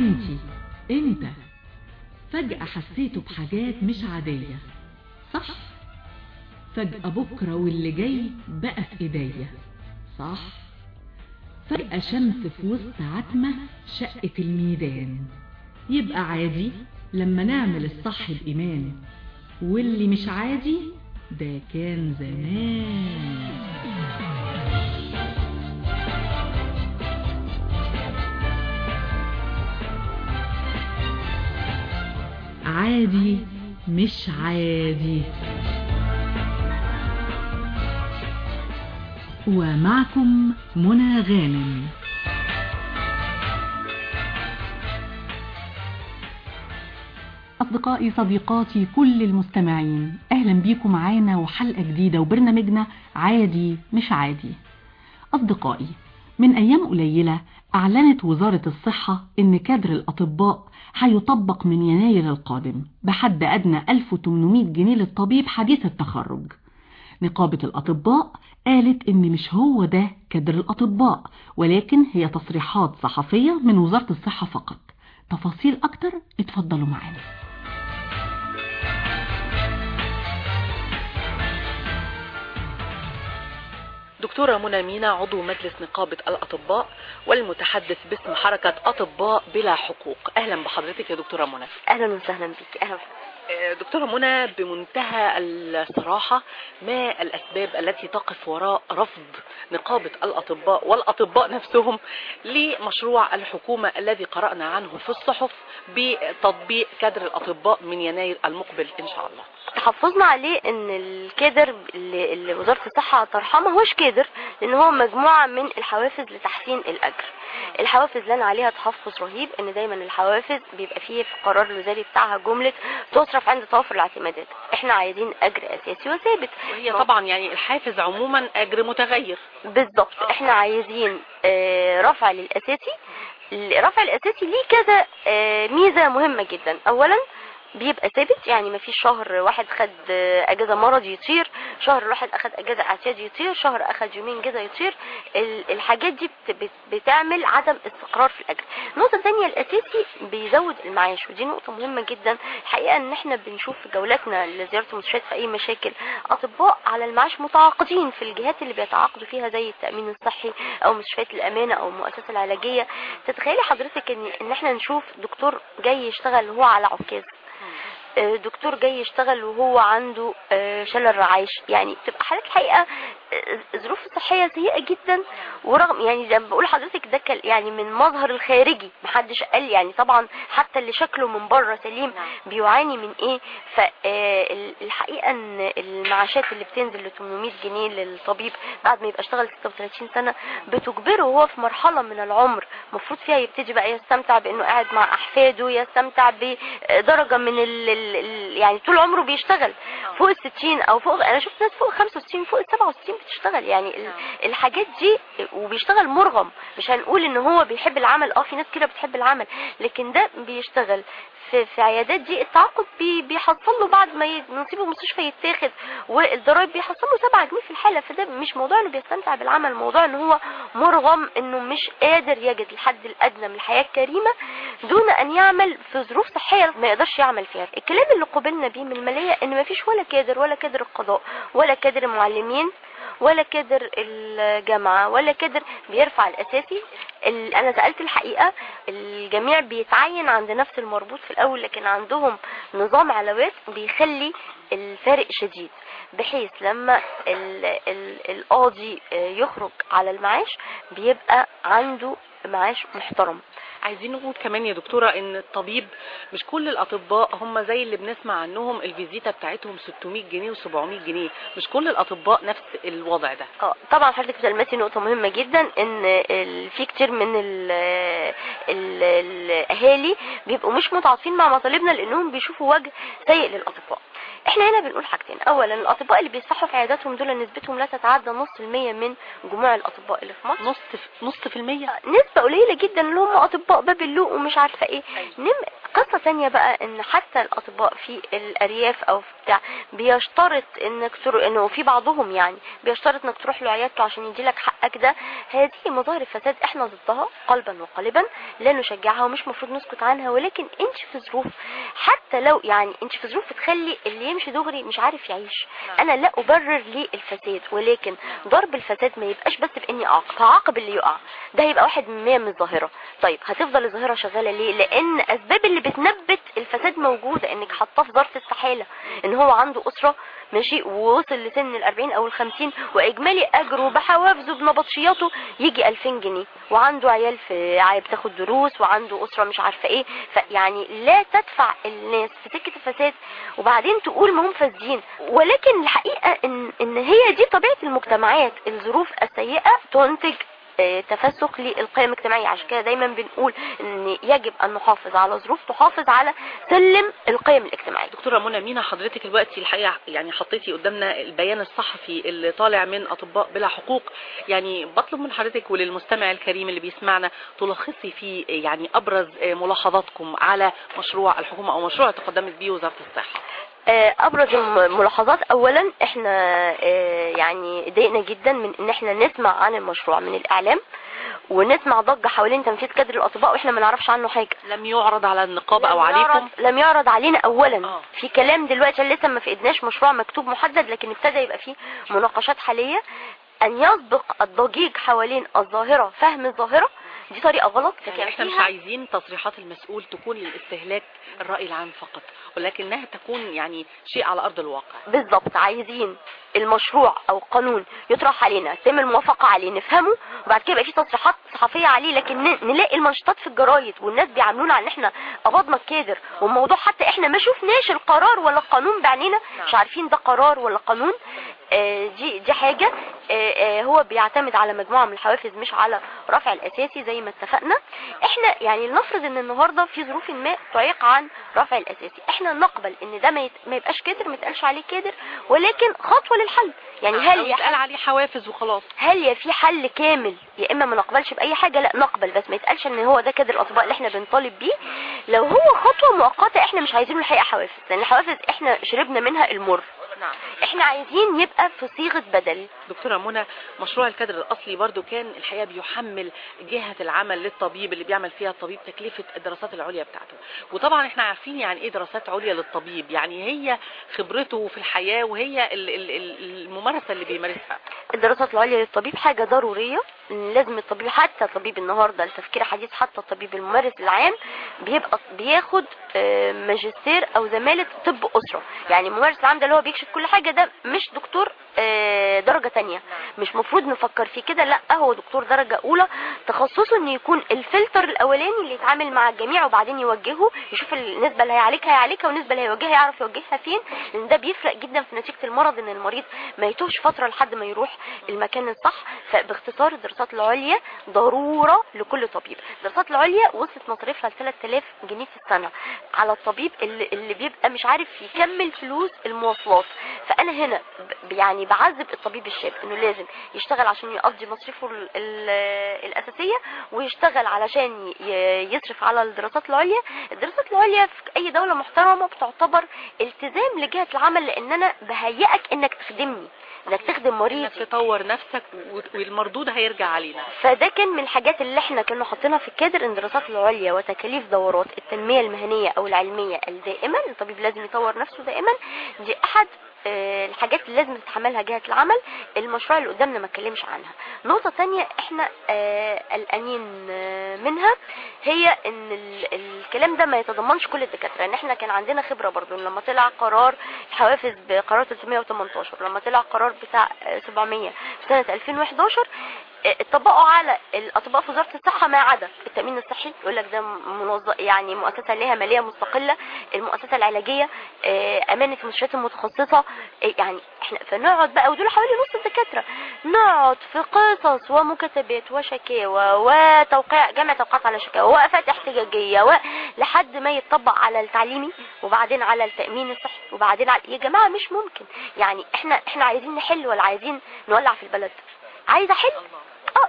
انتي انت فجأة حسيتوا بحاجات مش عادية صح فجأة بكرة واللي جاي بقى في ايديا صح فجأة شمس في وسط عتمة شقت الميدان يبقى عادي لما نعمل الصح بإيمان واللي مش عادي ده كان زمان عادي مش عادي ومعكم منى غانم أصدقائي صديقاتي كل المستمعين أهلا بيكم معانا وحلقة جديدة وبرنامجنا عادي مش عادي أصدقائي من أيام قليلة أعلنت وزارة الصحة إن كادر الأطباء هيطبق من يناير القادم بحد أدنى 1800 جنيه للطبيب حديث التخرج نقابة الأطباء قالت إن مش هو ده كادر الأطباء ولكن هي تصريحات صحفية من وزارة الصحة فقط تفاصيل أكتر اتفضلوا معانا دكتورة منى مينا عضو مجلس نقابة الأطباء والمتحدث باسم حركة أطباء بلا حقوق أهلا بحضرتك يا دكتورة منى اهلا وسهلا بك اهلا آه، دكتورة منى بمنتهى الصراحة ما الأسباب التي تقف وراء رفض نقابة الأطباء والأطباء نفسهم لمشروع الحكومة الذي قرأنا عنه في الصحف بتطبيق كادر الأطباء من يناير المقبل إن شاء الله تحفظنا عليه ان الكادر اللي, اللي وزارة الصحة طرحها ما هوش كادر لان هو مجموعة من الحوافز لتحسين الاجر الحوافز لنا عليها تحفظ رهيب ان دايما الحوافز بيبقى فيه في القرار الوزاري بتاعها جملة تصرف عند توفر الاعتمادات احنا عايزين اجر اساسي وثابت وهي طبعا يعني الحافز عموما أجر متغير بالظبط احنا عايزين آه، رفع للاساسي الرفع الاساسي ليه كذا آه، ميزة مهمة جدا اولا بيبقى ثابت يعني ما فيش شهر واحد خد آه، اجازه مرض يطير شهر واحد اخد اجازه اعتياد يطير شهر اخد يومين اجازه يطير ال- الحاجات دي بت- بت- بتعمل عدم استقرار في الاجر النقطه الثانيه الاساسي بيزود المعاش ودي نقطه مهمه جدا الحقيقه ان احنا بنشوف في جولاتنا لزياره المستشفيات في اي مشاكل اطباء على المعاش متعاقدين في الجهات اللي بيتعاقدوا فيها زي التامين الصحي او مستشفيات الامانه او المؤسسه العلاجيه تتخيلي حضرتك ان ان احنا نشوف دكتور جاي يشتغل وهو على عكاز آه، دكتور جاي يشتغل وهو عنده آه، شلل رعاش يعني بتبقى حالات الحقيقه آه، الظروف الصحيه سيئه جدا ورغم يعني زي ما بقول لحضرتك ده كان يعني من مظهر الخارجي محدش قال يعني طبعا حتى اللي شكله من بره سليم بيعاني من ايه فالحقيقه ان المعاشات اللي بتنزل ل 800 جنيه للطبيب بعد ما يبقى اشتغل 36 سنه بتجبره وهو في مرحله من العمر المفروض فيها يبتدي بقى يستمتع بانه قاعد مع احفاده يستمتع بدرجه من ال ال ال يعني طول عمره بيشتغل فوق ال 60 او فوق انا شفت ناس فوق 65 فوق ال 67 بتشتغل يعني ال- الحاجات دي وبيشتغل مرغم مش هنقول ان هو بيحب العمل اه في ناس كده بتحب العمل لكن ده بيشتغل في, في عيادات دي التعاقد بي بيحصل له بعد ما ي- نصيبه مستشفى يتاخد والضرايب بيحصل له 7 جنيه في الحاله فده مش موضوع انه بيستمتع بالعمل موضوع ان هو مرغم انه مش قادر يجد الحد الادنى من الحياه الكريمه دون ان يعمل في ظروف صحيه ما يقدرش يعمل فيها الكلام اللي قبلنا بيه من الماليه ان ما فيش ولا كادر ولا كادر القضاء ولا كادر المعلمين ولا كادر الجامعة ولا كادر بيرفع الأساسي ال- أنا سألت الحقيقة الجميع بيتعين عند نفس المربوط في الأول لكن عندهم نظام علاوات بيخلي الفارق شديد بحيث لما ال ال القاضي آه، يخرج على المعاش بيبقى عنده معاش محترم عايزين نقول كمان يا دكتورة ان الطبيب مش كل الاطباء هم زي اللي بنسمع عنهم الفيزيتا بتاعتهم 600 جنيه و700 جنيه مش كل الاطباء نفس الوضع ده اه طبعا حضرتك بتلمسي نقطة مهمة جدا ان ال- في كتير من ال ال الاهالي بيبقوا مش متعاطفين مع مطالبنا لانهم بيشوفوا وجه سيء للاطباء احنا هنا بنقول حاجتين اولا الاطباء اللي بيصحوا في عياداتهم دول نسبتهم لا تتعدى نص المية من جموع الاطباء اللي في مصر نص نص في المية نسبة قليلة جدا اللي هم اطباء باب اللوق ومش عارفة ايه نم قصة تانية بقى ان حتى الاطباء في الارياف او في بتاع بيشترط انك تروح انه في بعضهم يعني بيشترط انك تروح له عيادته عشان يديلك حقك ده هذه مظاهر الفساد احنا ضدها قلبا وقالبا لا نشجعها ومش مفروض نسكت عنها ولكن انت في ظروف حتى لو يعني انت في ظروف تخلي اللي يمشي دغري مش عارف يعيش انا لا ابرر للفساد ولكن ضرب الفساد ما يبقاش بس باني اعاقب هعاقب اللي يقع ده هيبقى واحد من مية من الظاهرة طيب هتفضل الظاهرة شغالة ليه لان اسباب اللي بتنبت الفساد موجودة انك حاطاه في ظرف استحالة ان هو عنده اسرة ماشي ووصل لسن الاربعين او الخمسين واجمالي اجره بحوافزه بنبطشياته يجي الفين جنيه وعنده عيال في عيال بتاخد دروس وعنده اسرة مش عارفة ايه فيعني لا تدفع الناس في سكة الفساد وبعدين تقول ما هم فاسدين ولكن الحقيقة ان, إن هي دي طبيعة المجتمعات الظروف السيئة تنتج آه، تفسخ للقيم الاجتماعية عشان كده دايما بنقول ان يجب ان نحافظ على ظروف تحافظ على سلم القيم الاجتماعية دكتورة منى مينا حضرتك دلوقتي الحقيقة يعني حطيتي قدامنا البيان الصحفي اللي طالع من أطباء بلا حقوق يعني بطلب من حضرتك وللمستمع الكريم اللي بيسمعنا تلخصي فيه يعني أبرز ملاحظاتكم على مشروع الحكومة أو مشروع تقدمت به وزارة الصحة آه، ابرز الملاحظات اولا احنا آه، يعني ضايقنا جدا من ان احنا نسمع عن المشروع من الاعلام ونسمع ضجة حوالين تنفيذ كادر الاطباء واحنا ما نعرفش عنه حاجة لم يعرض على النقابة أو لم يعرض- عليكم لم يعرض علينا اولا آه. في كلام دلوقتي لسه ما فقدناش مشروع مكتوب محدد لكن ابتدى يبقى فيه مناقشات حالية ان يسبق الضجيج حوالين الظاهرة فهم الظاهرة دي طريقة غلط يعني احنا مش فيها- عايزين تصريحات المسؤول تكون للاستهلاك الرأي العام فقط ولكنها تكون يعني شيء على أرض الواقع بالظبط عايزين المشروع او قانون يطرح علينا يتم الموافقة عليه نفهمه وبعد كده يبقى في تصريحات صحفية عليه لكن ن- نلاقي المنشطات في الجرايد والناس بيعاملونا على ان احنا قبضنا الكادر والموضوع حتى احنا ما شفناش القرار ولا القانون بعينينا مش عارفين ده قرار ولا قانون آه، دي دي حاجة آه، آه، هو بيعتمد على مجموعة من الحوافز مش على رفع الاساسي زي ما اتفقنا احنا يعني نفرض ان النهاردة في ظروف ما تعيق عن رفع الاساسي احنا نقبل ان ده ما يت- ما يبقاش كادر ما يتقالش عليه كادر ولكن خطوة للحل يعني هل أو يا يتقال عليه حوافز وخلاص هل يا في حل كامل يا اما ما نقبلش باي حاجه لا نقبل بس ما يتقالش ان هو ده كادر الاطباء اللي احنا بنطالب بيه لو هو خطوه مؤقته احنا مش عايزينه الحقيقه حوافز لان الحوافز احنا شربنا منها المر نعم احنا عايزين يبقى في صيغه بدل دكتورة منى مشروع الكادر الأصلي برضو كان الحقيقة بيحمل جهة العمل للطبيب اللي بيعمل فيها الطبيب تكلفة الدراسات العليا بتاعته وطبعا احنا عارفين يعني ايه دراسات عليا للطبيب يعني هي خبرته في الحياة وهي ال- ال- ال- الممارسة اللي بيمارسها الدراسات العليا للطبيب حاجة ضرورية لازم الطبيب حتى طبيب النهاردة التفكير حديث حتى الطبيب الممارس العام بيبقى بياخد آه، ماجستير او زمالة طب اسرة يعني الممارس العام ده اللي هو بيكشف كل حاجة ده مش دكتور آه، درجة تانية مش مفروض نفكر فيه كده لا هو دكتور درجة اولى تخصصه انه يكون الفلتر الاولاني اللي يتعامل مع الجميع وبعدين يوجهه يشوف النسبة اللي هيعالجها هيعالجها والنسبة اللي هيوجهها يعرف يوجهها فين لان ده بيفرق جدا في نتيجة المرض ان المريض ما يتوهش فترة لحد ما يروح المكان الصح فباختصار الدراسات العليا ضرورة لكل طبيب الدراسات العليا وصلت مصاريفها ل 3000 جنيه في السنة على الطبيب اللي, اللي بيبقى مش عارف يكمل فلوس المواصلات فانا هنا ب- يعني بعذب الطبيب الشاب انه لازم يشتغل عشان يقضي مصاريفه ال- ال- الاساسية ويشتغل علشان ي- يصرف على الدراسات العليا الدراسات العليا في اي دولة محترمة بتعتبر التزام لجهة العمل لان انا بهيئك انك تخدمني انك تخدم مريض انك تطور نفسك و- والمردود هيرجع علينا فده كان من الحاجات اللي احنا كنا حاطينها في الكادر ان الدراسات العليا وتكاليف دورات التنمية المهنية او العلمية الدائمة الطبيب لازم يطور نفسه دائما دي احد آه، الحاجات اللي لازم تتحملها جهة العمل المشروع اللي قدامنا ما اتكلمش عنها نقطة تانية احنا آه، قلقانين آه، منها هي ان ال- الكلام ده ما يتضمنش كل الدكاترة ان احنا كان عندنا خبرة برضو لما طلع قرار الحوافز بقرار 318 لما طلع قرار بتاع آه، 700 في سنة 2011 اتطبقوا على الاطباء في وزاره الصحه ما عدا التامين الصحي يقول لك ده منظم يعني مؤسسه ليها ماليه مستقله المؤسسه العلاجيه آه، امانه المستشفيات المتخصصه آه، يعني احنا فنقعد بقى ودول حوالي نص الدكاتره نقعد في قصص ومكاتبات وشكاوى وتوقيع جمع توقيعات على شكاوى ووقفات احتجاجيه و... لحد ما يتطبق على التعليمي وبعدين على التامين الصحي وبعدين على يا جماعه مش ممكن يعني احنا احنا عايزين نحل ولا عايزين نولع في البلد عايزه احل اه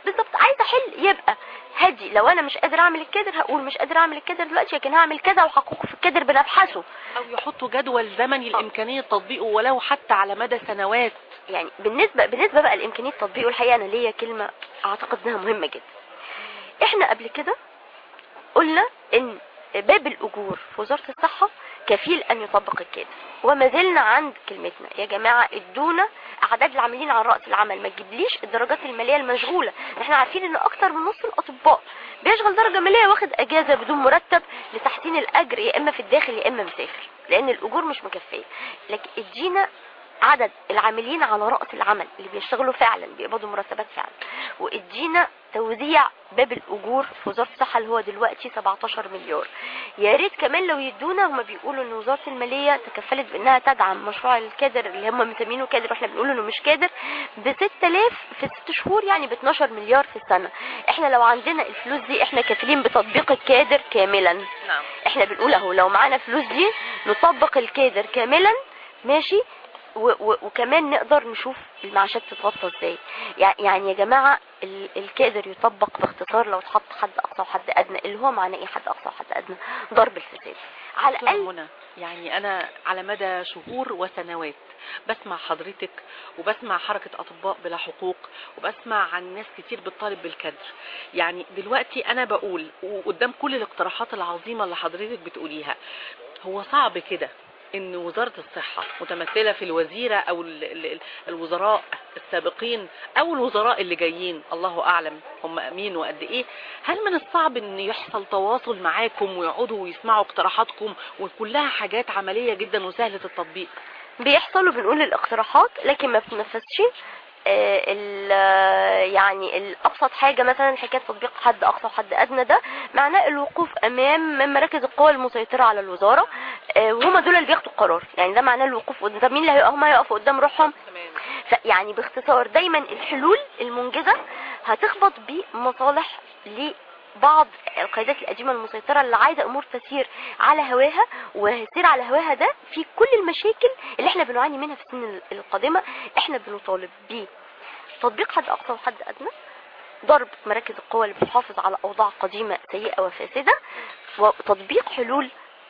بالظبط عايزه احل يبقى هدي لو انا مش قادر اعمل الكادر هقول مش قادر اعمل الكادر دلوقتي لكن هعمل كذا وحقوقه في الكادر بنبحثه او يحطوا جدول زمني لامكانيه تطبيقه ولو حتى على مدى سنوات يعني بالنسبه بالنسبه بقى لامكانيه تطبيقه الحقيقه انا ليا كلمه اعتقد انها مهمه جدا احنا قبل كده قلنا ان باب الاجور في وزاره الصحه كفيل ان يطبق الكادر وما زلنا عند كلمتنا يا جماعه ادونا اعداد العاملين على راس العمل ما تجيبليش الدرجات الماليه المشغوله احنا عارفين ان اكتر من نص الاطباء بيشغل درجه ماليه واخد اجازه بدون مرتب لتحسين الاجر يا اما في الداخل يا اما مسافر لان الاجور مش مكفيه لكن ادينا عدد العاملين على رأس العمل اللي بيشتغلوا فعلا بيقبضوا مرتبات فعلا وادينا توزيع باب الأجور في وزارة الصحة اللي هو دلوقتي 17 مليار يا ريت كمان لو يدونا هما بيقولوا ان وزارة المالية تكفلت بانها تدعم مشروع الكادر اللي هم مسمينه كادر واحنا بنقول انه مش كادر ب 6000 في 6 شهور يعني ب 12 مليار في السنة احنا لو عندنا الفلوس دي احنا كافلين بتطبيق الكادر كاملا نعم احنا بنقول اهو لو معانا فلوس دي نطبق الكادر كاملا ماشي و و وكمان نقدر نشوف المعاشات تتغطى ازاي يع- يعني يا جماعة ال- الكادر يطبق باختصار لو اتحط حد اقصى وحد ادنى اللي هو معناه ايه حد اقصى وحد ادنى ضرب الفساد على دكتورة الاقل منى يعني انا على مدى شهور وسنوات بسمع حضرتك وبسمع حركة اطباء بلا حقوق وبسمع عن ناس كتير بتطالب بالكدر يعني دلوقتي انا بقول وقدام كل الاقتراحات العظيمة اللي حضرتك بتقوليها هو صعب كده ان وزارة الصحة متمثلة في الوزيرة او ال- ال- ال- الوزراء السابقين او الوزراء اللي جايين الله اعلم هم امين وقد ايه هل من الصعب ان يحصل تواصل معاكم ويقعدوا ويسمعوا اقتراحاتكم وكلها حاجات عملية جدا وسهلة التطبيق بيحصل وبنقول الاقتراحات لكن ما بتنفذش آه، ال- آه، يعني الابسط حاجه مثلا حكايه تطبيق حد اقصى وحد ادنى ده معناه الوقوف امام مراكز القوى المسيطره على الوزاره آه، وهم دول اللي بياخدوا القرار يعني ده معناه الوقوف قدام طب مين اللي هيقف هم هيقفوا قدام روحهم يعني باختصار دايما الحلول المنجزة هتخبط بمصالح لبعض القيادات القديمة المسيطرة اللي عايزة امور تسير على هواها وهيسير على هواها ده في كل المشاكل اللي احنا بنعاني منها في السنين القادمة احنا بنطالب ب تطبيق حد اقصى وحد ادنى ضرب مراكز القوى اللي بتحافظ على اوضاع قديمة سيئة وفاسدة وتطبيق حلول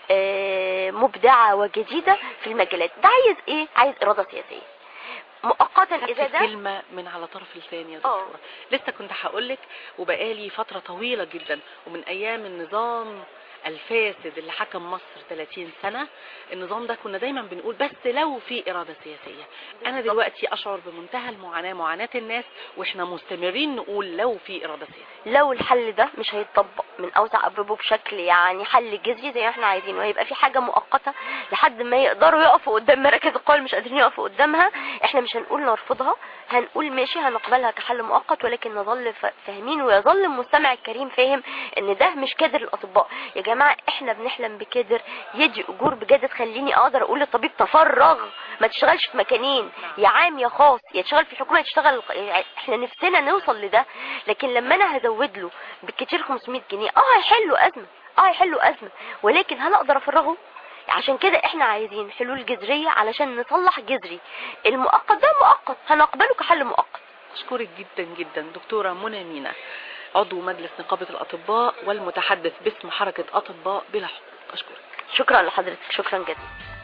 آه، مبدعة وجديدة في المجالات ده عايز ايه عايز ارادة سياسية مؤقتا اذا خدت ده كلمة من على طرف لساني يا دكتورة لسه كنت هقولك وبقالي فترة طويلة جدا ومن ايام النظام الفاسد اللي حكم مصر 30 سنة النظام ده كنا دايما بنقول بس لو في إرادة سياسية أنا دلوقتي أشعر بمنتهى المعاناة معاناة الناس وإحنا مستمرين نقول لو في إرادة سياسية لو الحل ده مش هيتطبق من اوسع ابوابه بشكل يعني حل جذري زي ما احنا عايزينه وهيبقى في حاجه مؤقته لحد ما يقدروا يقفوا قدام مراكز القوى اللي مش قادرين يقفوا قدامها احنا مش هنقول نرفضها هنقول ماشي هنقبلها كحل مؤقت ولكن نظل ف- فاهمين ويظل المستمع الكريم فاهم ان ده مش كادر الاطباء يا جماعه احنا بنحلم بكادر يدي اجور بجد تخليني اقدر اقول للطبيب تفرغ ما تشتغلش في مكانين يا عام يا خاص يا تشتغل في الحكومه يا تشتغل يعني احنا نفسنا نوصل لده لكن لما انا هزود له بالكتير 500 جنيه اه هيحلوا ازمه اه هيحلوا ازمه ولكن هل اقدر افرغه عشان كده احنا عايزين حلول جذريه علشان نصلح جذري المؤقت ده مؤقت هنقبله كحل مؤقت أشكرك جدا جدا دكتورة منى مينا عضو مجلس نقابة الأطباء والمتحدث باسم حركة أطباء بلا حقوق أشكرك شكرا لحضرتك شكرا جدا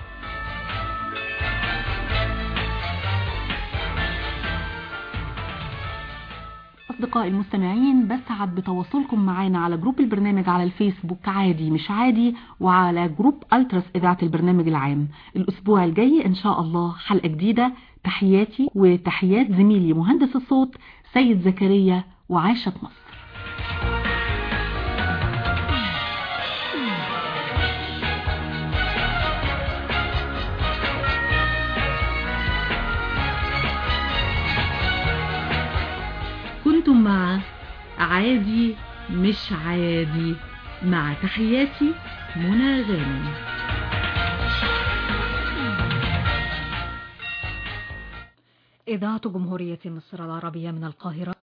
أصدقائي المستمعين بسعد بتواصلكم معنا على جروب البرنامج على الفيسبوك عادي مش عادي وعلى جروب ألترس إذاعة البرنامج العام الأسبوع الجاي إن شاء الله حلقة جديدة تحياتي وتحيات زميلي مهندس الصوت سيد زكريا وعاشة مصر كنتم مع عادي مش عادي مع تحياتي منى غانم إذاعة جمهورية مصر العربية من القاهرة